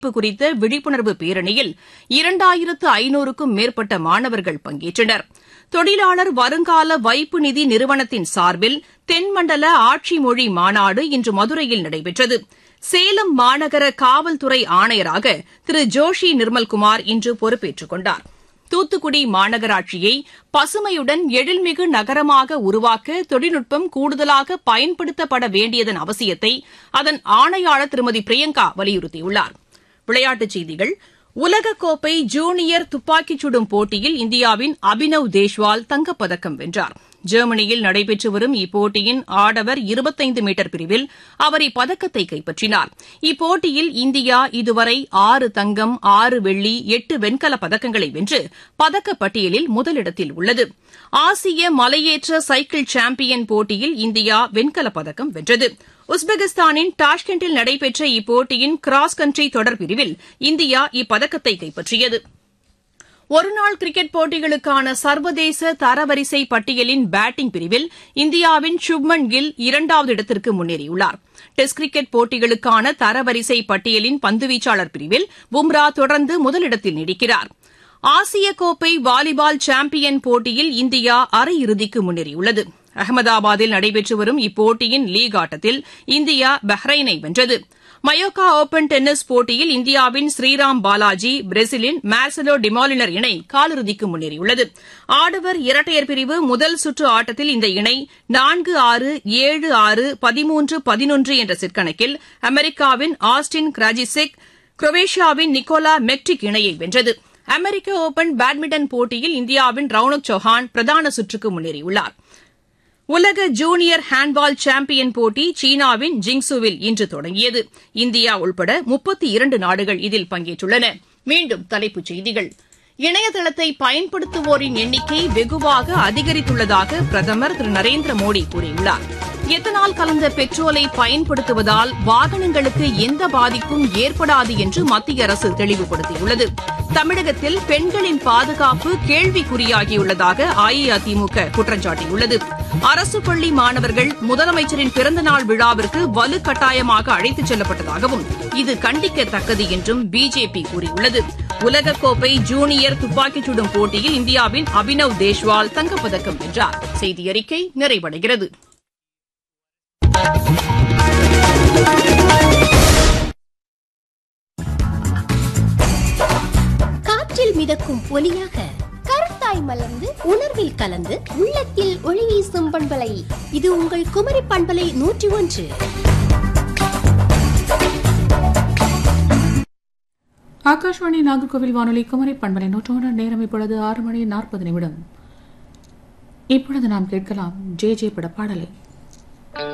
பாதுகாப்பு குறித்த விழிப்புணர்வு பேரணியில் இரண்டாயிரத்து ஐநூறுக்கும் மேற்பட்ட மாணவர்கள் பங்கேற்றனர் தொழிலாளர் வருங்கால வைப்பு நிதி நிறுவனத்தின் சார்பில் தென்மண்டல ஆட்சி மொழி மாநாடு இன்று மதுரையில் நடைபெற்றது சேலம் மாநகர காவல்துறை ஆணையராக திரு ஜோஷி நிர்மல்குமார் இன்று பொறுப்பேற்றுக் கொண்டார் தூத்துக்குடி மாநகராட்சியை பசுமையுடன் எழில்மிகு நகரமாக உருவாக்க தொழில்நுட்பம் கூடுதலாக பயன்படுத்தப்பட வேண்டியதன் அவசியத்தை அதன் ஆணையாளர் திருமதி பிரியங்கா வலியுறுத்தியுள்ளார் விளையாட்டுச் செய்திகள் உலகக்கோப்பை ஜூனியர் துப்பாக்கிச் சுடும் போட்டியில் இந்தியாவின் அபினவ் தேஷ்வால் தங்கப்பதக்கம் வென்றார் ஜெர்மனியில் நடைபெற்று வரும் இப்போட்டியின் ஆடவர் இருபத்தைந்து மீட்டர் பிரிவில் அவர் இப்பதக்கத்தை கைப்பற்றினார் இப்போட்டியில் இந்தியா இதுவரை ஆறு தங்கம் ஆறு வெள்ளி எட்டு வெண்கலப் பதக்கங்களை வென்று பதக்கப்பட்டியலில் முதலிடத்தில் உள்ளது ஆசிய மலையேற்ற சைக்கிள் சாம்பியன் போட்டியில் இந்தியா வெண்கலப் பதக்கம் வென்றது உஸ்பெகிஸ்தானின் டாஷ்கண்டில் நடைபெற்ற இப்போட்டியின் கிராஸ் கண்ட்ரி தொடர் பிரிவில் இந்தியா இப்பதக்கத்தை கைப்பற்றியது ஒருநாள் கிரிக்கெட் போட்டிகளுக்கான சர்வதேச தரவரிசை பட்டியலின் பேட்டிங் பிரிவில் இந்தியாவின் சுப்மன் கில் இரண்டாவது இடத்திற்கு முன்னேறியுள்ளார் டெஸ்ட் கிரிக்கெட் போட்டிகளுக்கான தரவரிசை பட்டியலின் பந்துவீச்சாளர் பிரிவில் பும்ரா தொடர்ந்து முதலிடத்தில் நீடிக்கிறார் ஆசிய கோப்பை வாலிபால் சாம்பியன் போட்டியில் இந்தியா அரையிறுதிக்கு முன்னேறியுள்ளது அகமதாபாத்தில் நடைபெற்று வரும் இப்போட்டியின் லீக் ஆட்டத்தில் இந்தியா பஹ்ரைனை வென்றது மயோக்கா ஒபன் டென்னிஸ் போட்டியில் இந்தியாவின் ஸ்ரீராம் பாலாஜி பிரேசிலின் மார்சலோ டிமாலினர் இணை காலிறுதிக்கு முன்னேறியுள்ளது ஆடவர் இரட்டையர் பிரிவு முதல் சுற்று ஆட்டத்தில் இந்த இணை நான்கு ஆறு ஏழு ஆறு பதிமூன்று பதினொன்று என்ற செட் கணக்கில் அமெரிக்காவின் ஆஸ்டின் கிராஜிசெக் குரோவேஷியாவின் நிக்கோலா மெக்டிக் இணையை வென்றது அமெரிக்க ஒபன் பேட்மிண்டன் போட்டியில் இந்தியாவின் ரவுனக் சௌஹான் பிரதான சுற்றுக்கு முன்னேறியுள்ளார் உலக ஜூனியர் ஹேண்ட்பால் சாம்பியன் போட்டி சீனாவின் ஜிங்சுவில் இன்று தொடங்கியது இந்தியா உள்பட முப்பத்தி இரண்டு நாடுகள் இதில் பங்கேற்றுள்ளன மீண்டும் தலைப்புச் செய்திகள் இணையதளத்தை பயன்படுத்துவோரின் எண்ணிக்கை வெகுவாக அதிகரித்துள்ளதாக பிரதமர் திரு நரேந்திர மோடி கூறியுள்ளார் எத்தனால் கலந்த பெட்ரோலை பயன்படுத்துவதால் வாகனங்களுக்கு எந்த பாதிப்பும் ஏற்படாது என்று மத்திய அரசு தெளிவுபடுத்தியுள்ளது தமிழகத்தில் பெண்களின் பாதுகாப்பு கேள்விக்குறியாகியுள்ளதாக அஇஅதிமுக குற்றம் சாட்டியுள்ளது அரசு பள்ளி மாணவர்கள் முதலமைச்சரின் பிறந்தநாள் விழாவிற்கு வலுக்கட்டாயமாக அழைத்துச் செல்லப்பட்டதாகவும் இது கண்டிக்கத்தக்கது என்றும் பிஜேபி கூறியுள்ளது உலகக்கோப்பை ஜூனியர் துப்பாக்கிச் சுடும் போட்டியில் இந்தியாவின் அபினவ் தேஷ்வால் தங்கப்பதக்கம் வென்றார் செய்தியறிக்கை நிறைவடைகிறது காற்றில் மிதக்கும் ஒலியாக கருத்தாய் மலர்ந்து உணர்வில் கலந்து உள்ளத்தில் ஒளி வீசும் பண்பலை இது உங்கள் குமரி பண்பலை நூற்றி ஒன்று ஆகாஷ்வாணி நாகர்கோவில் வானொலி குமரி பண்பலை நூற்றோடு நேரம் இப்பொழுது ஆறு மணி நாற்பது நிமிடம் இப்பொழுது நாம் கேட்கலாம் ஜே ஜே பட பாடலை